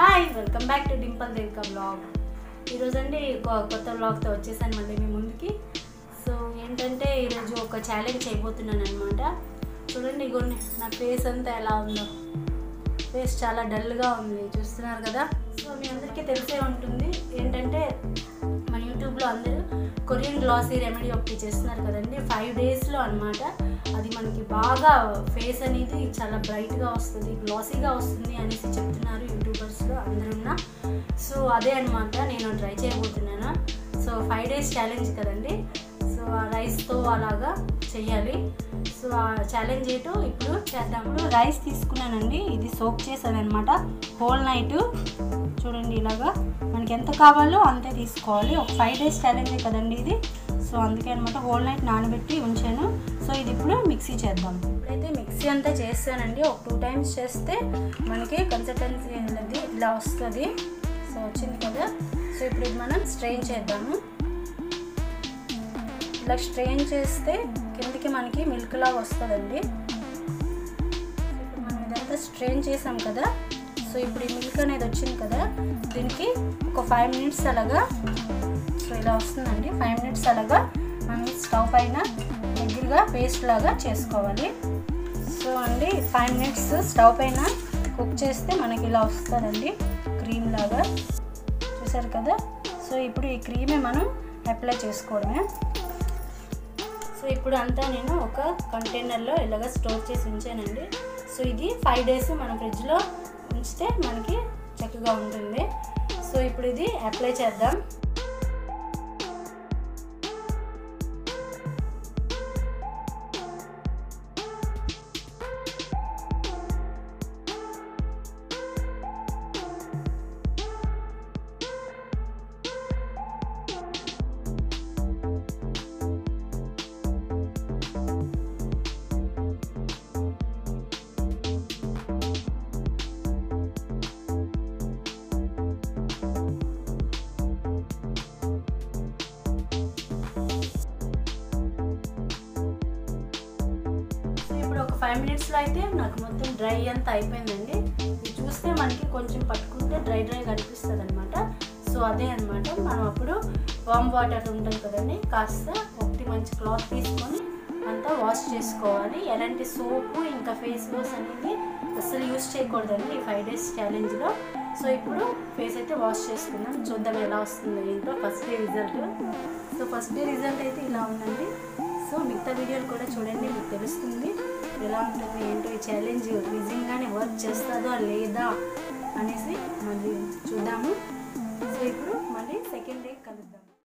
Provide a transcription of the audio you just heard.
hi welcome back to Dimple Devika blog ఈరోజు అండి కొ- కొత్త బ్లాగ్తో వచ్చేసాను మళ్ళీ మీ ముందుకి సో ఏంటంటే ఈరోజు ఒక ఛాలెంజ్ చేయబోతున్నాను అనమాట చూడండి ఇగోండి నా ఫేస్ అంతా ఎలా ఉందో ఫేస్ చాలా డల్గా ఉంది చూస్తున్నారు కదా సో మీ అందరికీ తెలిసే ఉంటుంది ఏంటంటే మన యూట్యూబ్లో అందరూ కొరియన్ గ్లాసీ రెమెడీ ఒకటి చేస్తున్నారు కదండి ఫైవ్ డేస్లో అన్నమాట అది మనకి బాగా ఫేస్ అనేది చాలా బ్రైట్గా వస్తుంది గ్లాసీగా వస్తుంది అనేసి చెప్తున్నారు యూట్యూబర్స్లో అందరున్నా సో అదే అనమాట నేను ట్రై చేయబోతున్నాను సో ఫైవ్ డేస్ ఛాలెంజ్ కదండి సో ఆ రైస్తో అలాగా చెయ్యాలి సో ఆ ఛాలెంజ్ ఏంటో ఇప్పుడు చేద్దాం ఇప్పుడు రైస్ తీసుకున్నానండి ఇది సోక్ చేశాను అనమాట హోల్ నైట్ చూడండి ఇలాగా మనకి ఎంత కావాలో అంతే తీసుకోవాలి ఒక ఫైవ్ డేస్ ఛాలెంజే కదండి ఇది సో అందుకే అనమాట హోల్ నైట్ నానబెట్టి ఉంచాను సో ఇది ఇప్పుడు మిక్సీ చేద్దాం ఇప్పుడైతే మిక్సీ అంతా చేస్తానండి ఒక టూ టైమ్స్ చేస్తే మనకి కన్సిస్టెన్సీ అనేది ఇలా వస్తుంది సో వచ్చింది కదా సో ఇప్పుడు ఇది మనం స్ట్రెయిన్ చేద్దాము ఇలా స్ట్రెయిన్ చేస్తే కిందికి మనకి మిల్క్ లాగా వస్తుందండి ఇప్పుడు మనం ఇదంతా స్ట్రెయిన్ చేసాం కదా సో ఇప్పుడు ఈ మిల్క్ అనేది వచ్చింది కదా దీనికి ఒక ఫైవ్ మినిట్స్ అలాగా సో ఇలా వస్తుందండి ఫైవ్ మినిట్స్ అలాగా మనం స్టవ్ పైన దగ్గరగా పేస్ట్ లాగా చేసుకోవాలి సో అండి ఫైవ్ మినిట్స్ స్టవ్ పైన కుక్ చేస్తే మనకి ఇలా వస్తుందండి క్రీమ్ లాగా చూసారు కదా సో ఇప్పుడు ఈ క్రీమే మనం అప్లై చేసుకోవడమే సో ఇప్పుడు అంతా నేను ఒక కంటైనర్లో ఇలాగ స్టోర్ చేసి ఉంచానండి సో ఇది ఫైవ్ డేస్ మన ఫ్రిడ్జ్లో ఉంచితే మనకి చక్కగా ఉంటుంది సో ఇప్పుడు ఇది అప్లై చేద్దాం సో ఇప్పుడు ఒక ఫైవ్ మినిట్స్లో అయితే నాకు మొత్తం డ్రై అంతా అయిపోయిందండి ఇది చూస్తే మనకి కొంచెం పట్టుకుంటే డ్రై డ్రై కనిపిస్తుంది అనమాట సో అదే అనమాట మనం అప్పుడు వామ్ వాటర్ ఉంటుంది కదండి కాస్త ఒకటి మంచి క్లాత్ తీసుకొని అంతా వాష్ చేసుకోవాలి ఎలాంటి సోపు ఇంకా ఫేస్ వాష్ అనేది అసలు యూస్ చేయకూడదండి ఈ ఫైవ్ డేస్ ఛాలెంజ్లో సో ఇప్పుడు ఫేస్ అయితే వాష్ చేసుకుందాం చూద్దాం ఎలా వస్తుందో ఏంటో first day result so first day result అయితే ఇలా ఉందండి సో మిగతా వీడియోలు కూడా చూడండి మీకు తెలుస్తుంది ఎలా ఉంటుంది ఏంటో ఈ ఛాలెంజ్ నిజంగానే వర్క్ చేస్తుందో లేదా అనేసి మళ్ళీ చూద్దాము సో ఇప్పుడు మళ్ళీ సెకండ్ డే కలుద్దాం